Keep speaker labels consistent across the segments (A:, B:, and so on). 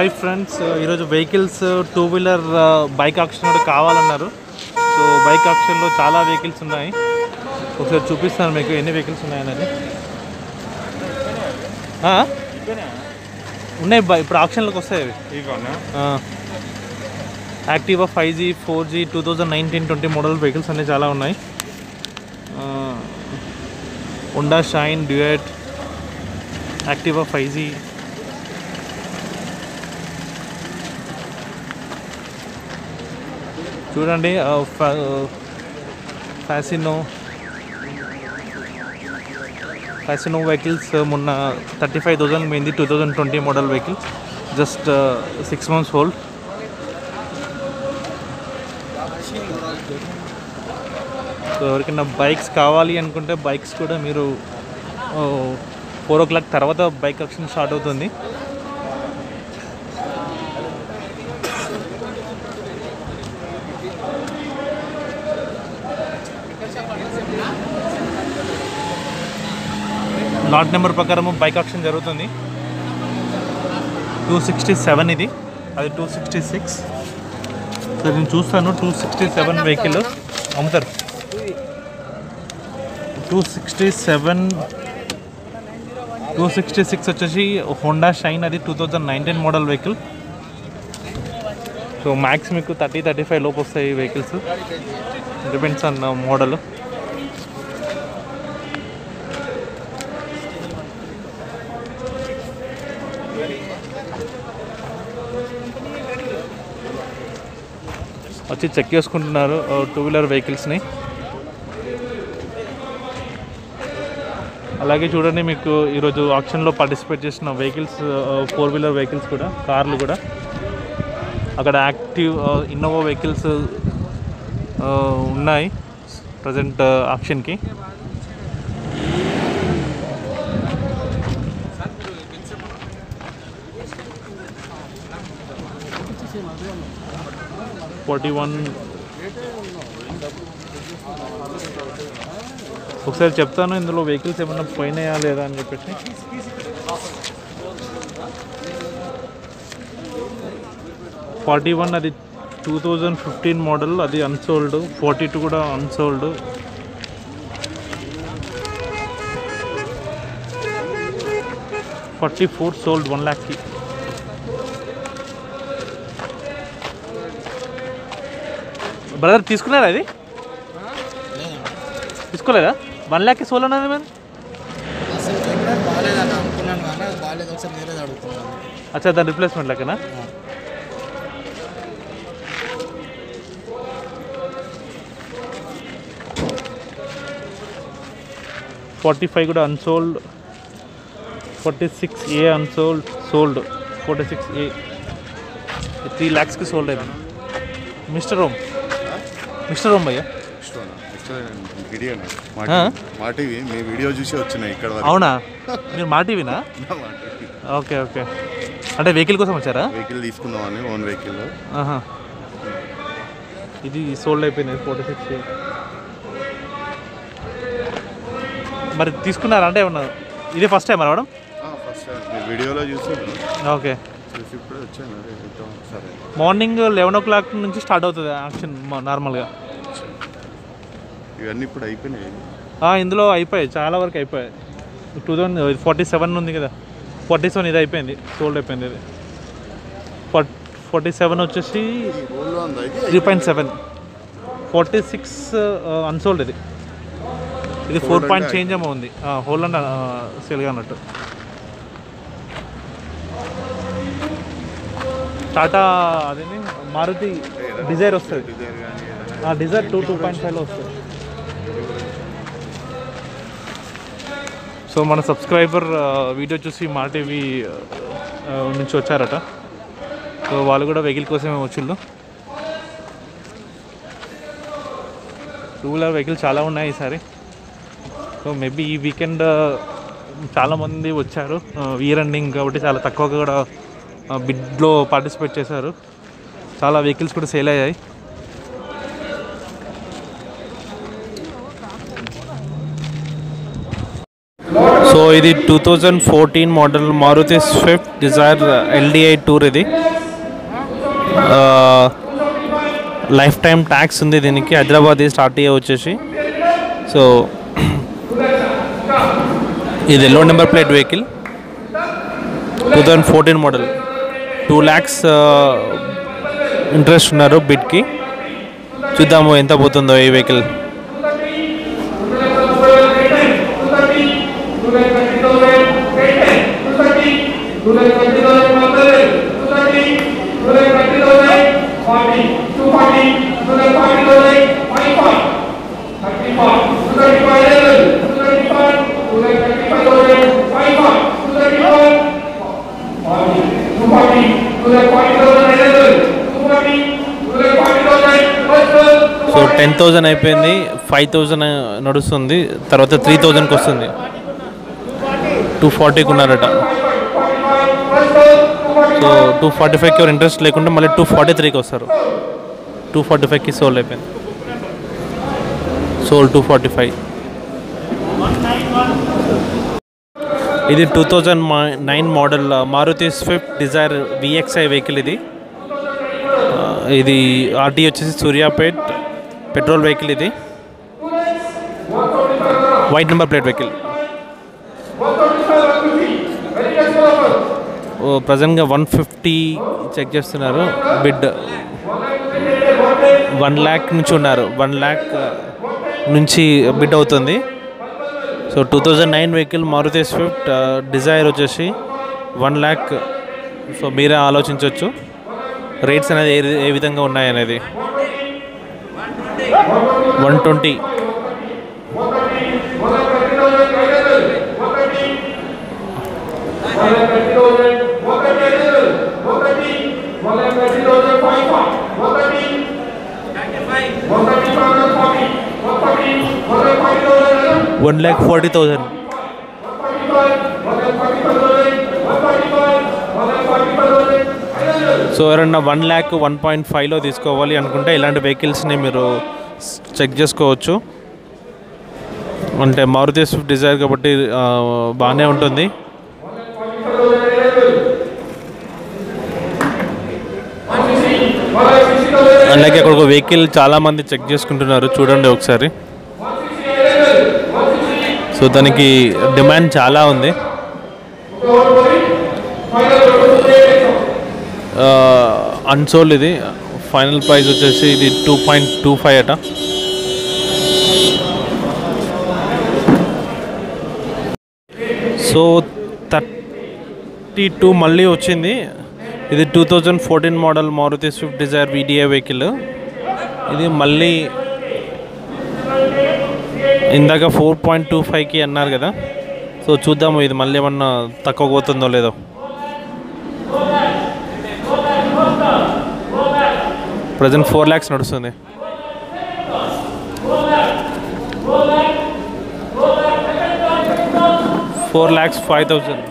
A: Hi friends ఈరోజు vehicles two wheeler bike auction కూడా కావాలన్నారు సో బైక్ ఆక్షన్లో చాలా వెహికల్స్ ఉన్నాయి ఒకసారి చూపిస్తాను మీకు ఎన్ని వెహికల్స్ ఉన్నాయన్నది ఆ? ఉన్నాయి బై ఇప్పుడు ఆక్షన్లోకి వస్తాయి అవి
B: ఇవన్నా
A: Activa five G four G two thousand nineteen twenty model vehicles అన్నీ చాలా ఉన్నాయి Honda Shine Duet Activa five G చూడండి ఫ్యాసినో ఫ్యాసినో వెహికల్స్ మొన్న థర్టీ ఫైవ్ థౌజండ్ పోయింది two thousand twenty model vehicle just six months old so ఎవరికైనా bikes కావాలి అనుకుంటే bikes కూడా మీరు ఫోర్ ఓ క్లాక్ తర్వాత బైక్ ఆక్షన్ స్టార్ట్ అవుతుంది లాట్ నెంబర్ ప్రకారం బైక్ ఆక్షన్ జరుగుతుంది టూ సిక్స్టీ సెవెన్ ఇది అది టూ సిక్స్టీ సిక్స్ సో నేను చూస్తాను టూ సిక్స్టీ సెవెన్ వెహికల్ అమ్ముతారు two sixty seven two sixty six వచ్చేసి హోండా షైన్ అది two thousand nineteen model vehicle so max మీకు థర్టీ థర్టీ ఫైవ్ లోపు వస్తాయి ఈ వెహికల్స్ డిపెండ్స్ అన్ మోడల్ వచ్చి చెక్ చేసుకుంటున్నారు టూ వీలర్ వెహికల్స్ని అలాగే చూడండి మీకు ఈరోజు ఆప్షన్లో పార్టిసిపేట్ చేసిన వెహికల్స్ ఫోర్ వీలర్ వెహికల్స్ కూడా కార్లు కూడా అక్కడ యాక్టివ్ ఇన్నోవా వెహికల్స్ ఉన్నాయి ప్రజెంట్ ఆప్షన్కి ఫార్టీ వన్ ఒకసారి చెప్తాను ఇందులో వెహికల్స్ ఏమన్నా పోయినాయా లేదా అని చెప్పేసి ఫార్టీ వన్ అది టూ థౌజండ్ ఫిఫ్టీన్ మోడల్ అది అన్సోల్డ్ ఫార్టీ టూ కూడా unsold forty four sold one ల్యాక్కి బ్రదర్ తీసుకున్నారా అది తీసుకోలేదా వన్ ల్యాక్కి సోల్ అన్నది మరి
C: అసలు ఎప్పుడైనా బాగాలేదని అనుకున్నాను కానీ అది బాగాలేదు ఒకసారి వేరేది అడుగుతున్నాను
A: అచ్చా దాని రిప్లేస్మెంట్ లెక్కనా ఫార్టీ ఫైవ్ కూడా unsold forty six A unsold sold forty six A three ల్యాక్స్కి సోల్డ్ అయింది మిస్టర్ రోమ్ మిస్టర్ రోమ్ భయ్యా
B: వీడియో
A: ఆ?
B: మా టీవీ మీ వీడియో చూసి వచ్చినాయి ఇక్కడ వరకు
A: అవునా మీరు మా టీవీనా ఓకే ఓకే అంటే వెహికల్ కోసం వచ్చారా
B: వెహికల్ తీసుకుందామని ఓన్ వెహికల్
A: ఆహా. ఇది సోల్డ్ అయిపోయింది ఫోర్టీ సిక్స్ మరి తీసుకున్నారా అంటే ఏమన్నా ఇదే ఫస్ట్ టైం రావడం
B: ఫస్ట్ మీ వీడియోలో చూసి
A: ఓకే
B: చూసి ఇప్పుడే వచ్చాను అరే ఇద్దాం సరే
A: మార్నింగ్ లెవెన్ ఓ క్లాక్ నుంచి స్టార్ట్ అవుతుంది యాక్షన్ నార్మల్గా
B: ఇవన్నీ ఇప్పుడు అయిపోయినాయి
A: ఆ, ఇందులో అయిపోయాయి చాలా వరకు అయిపోయాయి టూ థౌజండ్ ఫార్టీ సెవెన్ ఉంది కదా ఫార్టీ సెవెన్ ఇది అయిపోయింది సోల్డ్ అయిపోయింది ఇది ఫార్టీ సెవెన్ వచ్చేసి
B: ఓన్లో ఉందా ఇది
A: three point seven forty six unsold ఇది ఇది ఫోర్
B: Hold
A: పాయింట్
B: అంటే
A: చేంజ్ ఏమో ఉంది హోల్ అండ్ సేల్గా అన్నట్టు టాటా అదేంటి మారుతి డిజైర్ వస్తుంది
B: డిజైర్ కానీ ఏదైనా
A: డిజైర్ టూ టూ పాయింట్ ఫైవ్లో వస్తుంది సో మన సబ్స్క్రైబర్ వీడియో చూసి మా టీవీ నుంచి వచ్చారట సో వాళ్ళు కూడా వెహికల్ కోసమే వచ్చిళ్ళు టూ వీలర్ వెహికల్ చాలా ఉన్నాయి ఈసారి సో మేబీ ఈ వీకెండ్ చాలామంది వచ్చారు వీర్ ఎండింగ్ కాబట్టి చాలా తక్కువగా కూడా బిడ్లో పార్టిసిపేట్ చేశారు చాలా వెహికల్స్ కూడా సేల్ అయ్యాయి సో ఇది two thousand fourteen model Maruti Swift Dzire LDI tour ఇది లైఫ్ టైం ట్యాక్స్ ఉంది దీనికి హైదరాబాద్ స్టార్ట్ అయ్యే వచ్చేసి సో ఇది yellow number plate vehicle two thousand fourteen model two lakhs interest ఉన్నారు బిడ్కి చూద్దాము ఎంత పోతుందో ఈ వెహికల్ సో టెన్ థౌజండ్ అయిపోయింది ఫైవ్ థౌజండ్ నడుస్తుంది తర్వాత త్రీ థౌజండ్కి వస్తుంది టూ ఫార్టీకి ఉన్నారట సో టూ ఫార్టీ ఫైవ్కి ఎవరు ఇంట్రెస్ట్ లేకుండా మళ్ళీ టూ ఫార్టీ త్రీకి వస్తారు టూ ఫార్టీ ఫైవ్కి సోల్ అయిపోయింది సోల్ టూ ఫార్టీ ఫైవ్ ఇది two thousand nine model Maruti Swift Dzire VXI vehicle ఇది ఆ, ఇది ఆర్టీ వచ్చేసి సూర్యాపేట్ పెట్రోల్ వెహికల్ ఇది వైట్ నెంబర్ ప్లేట్ వెహికల్ ఓ ప్రజెంట్గా వన్ ఫిఫ్టీ చెక్ చేస్తున్నారు బిడ్ వన్ ల్యాక్ నుంచి ఉన్నారు వన్ ల్యాక్ నుంచి బిడ్ అవుతుంది so two thousand nine vehicle Maruti Swift Dzire వచ్చేసి వన్ ల్యాక్ సో మీరే ఆలోచించవచ్చు రేట్స్ అనేది ఏ ఏ విధంగా ఉన్నాయనేది one twenty one lakh forty thousand so ఎవరన్నా వన్ ల్యాక్ వన్ పాయింట్ ఫైవ్లో తీసుకోవాలి అనుకుంటే ఇలాంటి వెహికల్స్ని మీరు చెక్ చేసుకోవచ్చు అంటే మారుతి స్విఫ్ట్ డిజైర్ కాబట్టి ఆ, బాగానే ఉంటుంది అలాగే అక్కడ ఒక వెహికల్ చాలామంది చెక్ చేసుకుంటున్నారు చూడండి ఒకసారి సో దానికి డిమాండ్ చాలా ఉంది అన్సోల్డ్ ఇది ఫైనల్ ప్రైస్ వచ్చేసి ఇది టూ పాయింట్ టూ ఫైవ్ అట సో థర్టీ టూ మళ్ళీ వచ్చింది ఇది two thousand fourteen model Maruti Swift Dzire VDI vehicle ఇది మళ్ళీ ఇందాక ఫోర్ పాయింట్ టూ ఫైవ్కి అన్నారు కదా సో చూద్దాము ఇది మళ్ళీ ఏమన్నా తక్కువ పోతుందో లేదో ప్రజెంట్ ఫోర్ ల్యాక్స్ నడుస్తుంది ఫోర్ ల్యాక్స్ ఫైవ్ థౌజండ్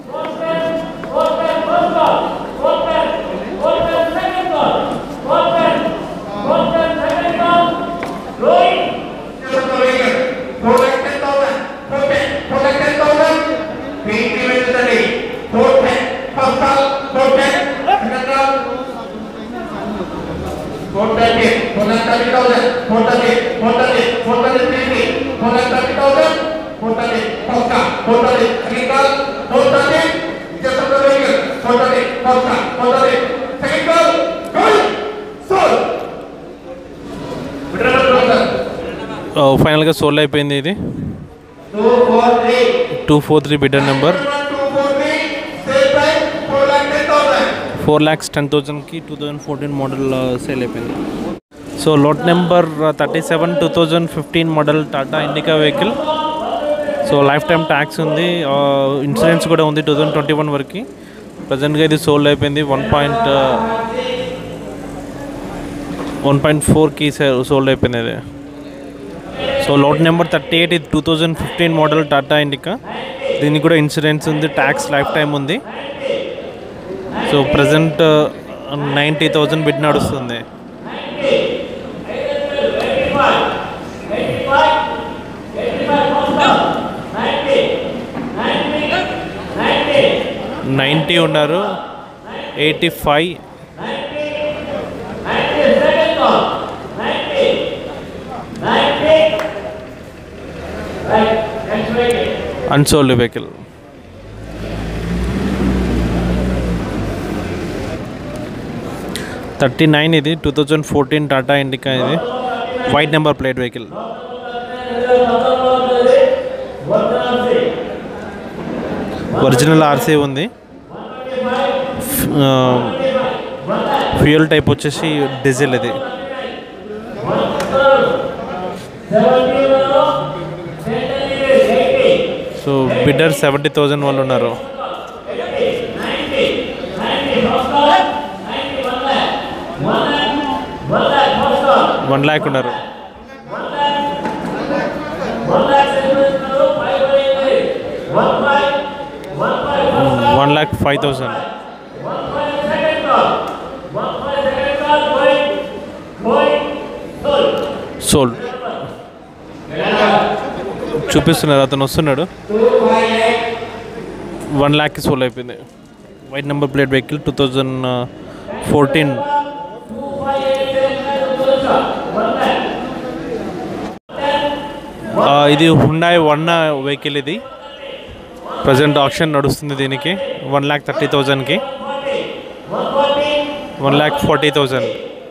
A: ఫైనల్గా సోల్ అయిపోయింది ఇది two four three bidder number four lakhs ten థౌజండ్కి two thousand fourteen model sale అయిపోయింది so lot number thirty seven two thousand fifteen model Tata Indica vehicle so life time tax ఉంది insurance కూడా ఉంది two thousand twenty one వరకు ప్రజెంట్గా ఇది sold అయిపోయింది one point one point ఫోర్కి సోల్డ్ అయిపోయింది ఇది so lot number thirty eight ఇది two thousand fifteen model Tata Indica దీనికి కూడా ఇన్సూరెన్స్ ఉంది ట్యాక్స్ లైఫ్ టైం ఉంది so present ninety thousand bid నడుస్తుంది నైంటీ ఉన్నారు eighty five unsold vehicle thirty nine ఇది two thousand fourteen Tata Indica ఇది white number plate vehicle original RC ఉంది fuel type వచ్చేసి డీజిల్ ఇది సో బిడ్డర్ సెవెంటీ థౌజండ్ వాళ్ళు ఉన్నారు వన్ ల్యాక్ ఉన్నారు one lakh five thousand sold చూపిస్తున్నారు అతను వస్తున్నాడు వన్ ల్యాక్కి సోల్ అయిపోయింది white number plate vehicle two thousand fourteen ఇది హుండాయ్ వన్ వెహికల్ ఇది ప్రజెంట్ ఆప్షన్ నడుస్తుంది దీనికి వన్ ల్యాక్ థర్టీ థౌజండ్కి one lakh forty thousand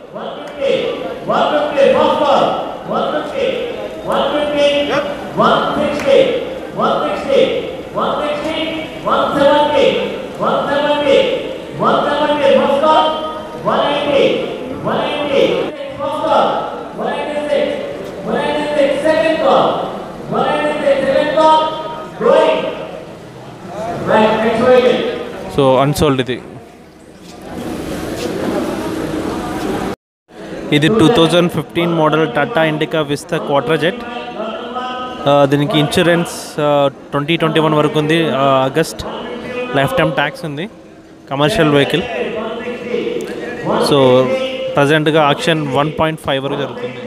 A: so unsold ఇది ఇది two thousand fifteen model Tata Indica Vista Quadrajet దీనికి ఇన్సూరెన్స్ ట్వంటీ ట్వంటీ వన్ వరకు ఉంది ఆగస్ట్ లైఫ్ టైం ట్యాక్స్ ఉంది కమర్షియల్ వెహికల్ సో ప్రజెంట్గా ఆక్షన్ వన్ పాయింట్ ఫైవ్ వరకు జరుగుతుంది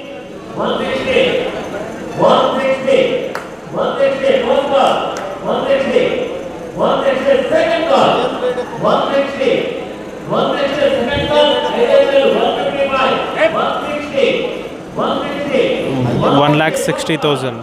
A: one lakh sixty thousand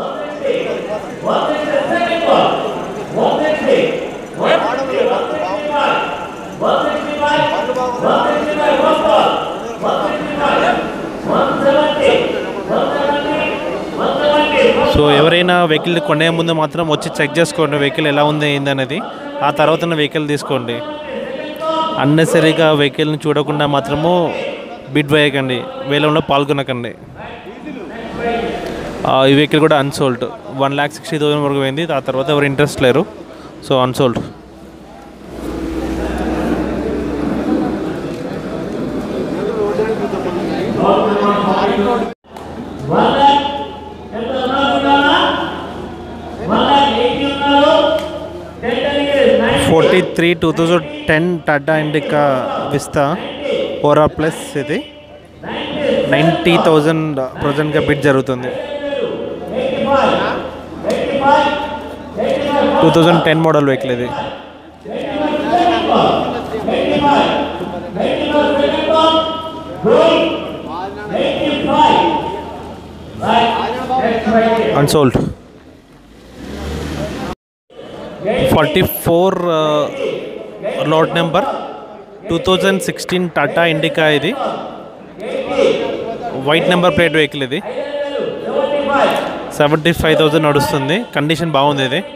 A: so ఎవరైనా వెహికల్ కొనే ముందు మాత్రం వచ్చి చెక్ చేసుకోండి వెహికల్ ఎలా ఉంది ఏంది అనేది ఆ తర్వాత వెహికల్ తీసుకోండి అన్నెసరీగా వెహికల్ని చూడకుండా మాత్రము బిడ్ వేయకండి వేలంలో పాల్గొనకండి ఆ, ఈ వెహికల్ కూడా unsold one lakh sixty thousand వరకు పోయింది ఆ తర్వాత ఎవరు ఇంట్రెస్ట్ లేరు so unsold forty three two thousand ten Tata Indica Vista Aura plus ఇది నైంటీ థౌజండ్ ప్రజెంట్గా బిడ్ జరుగుతుంది two thousand ten model vehicle ఇది unsold forty four lot number two thousand sixteen Tata Indica ఇది వైట్ నెంబర్ ప్లేట్ వెహికల్ ఇది seventy five thousand నడుస్తుంది condition బాగుంది ఇది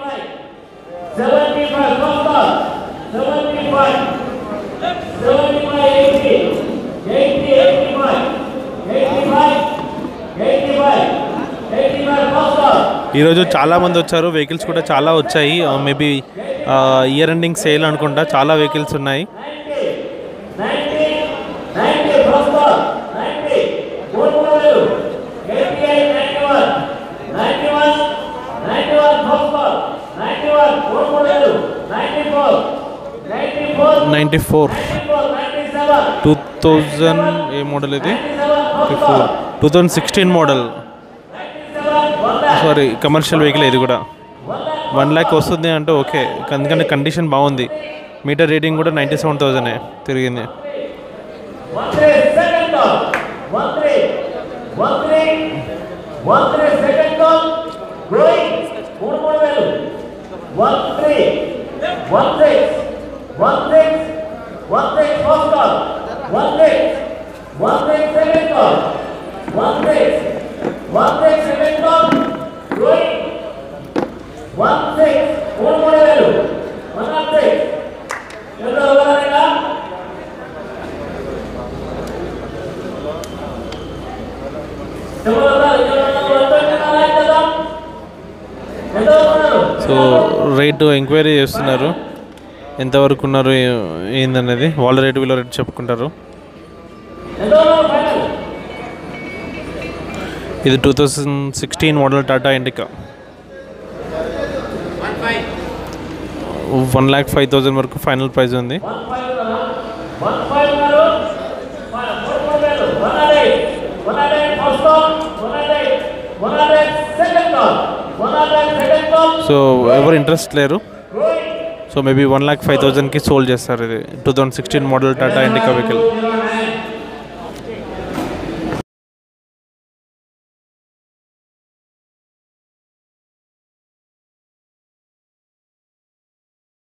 A: ఈరోజు చాలా మంది వచ్చారు వెహికల్స్ కూడా చాలా వచ్చాయి మేబీ ఇయర్ ఎండింగ్ సేల్ అనుకుంటా చాలా వెహికల్స్ ఉన్నాయి ninety four two thousand A model ఇది four two thousand sixteen model sorry commercial vehicle ఇది కూడా వన్ ల్యాక్ వస్తుంది అంటే ఓకే ఎందుకంటే కండిషన్ బాగుంది మీటర్ రేటింగ్ కూడా నైంటీ సెవెన్ థౌజండ్ తిరిగింది
D: One three, second call. One three, one three, one three, second call. Going. మూడు మూడు వేలు. One three, one six, one six, one six, first call. One six, one six, second call. One six, one six, second call. Going. One six, మూడు మూడు వేలు. One not six. ఎవరు ఎవరైనా
A: so rate enquiry చేస్తున్నారు ఎంతవరకు ఉన్నారు ఏ- ఏందనేది వాళ్ళ రేటు వీళ్ళ రేటు చెప్పుకుంటారు ఇది two thousand sixteen model Tata Indica one lakh five thousand వరకు ఫైనల్ ప్రైస్ ఉంది సో ఎవరు ఇంట్రెస్ట్ లేరు so maybe one lakh five థౌజండ్కి సోల్డ్ చేస్తారు ఇది two thousand sixteen model Tata Indica vehicle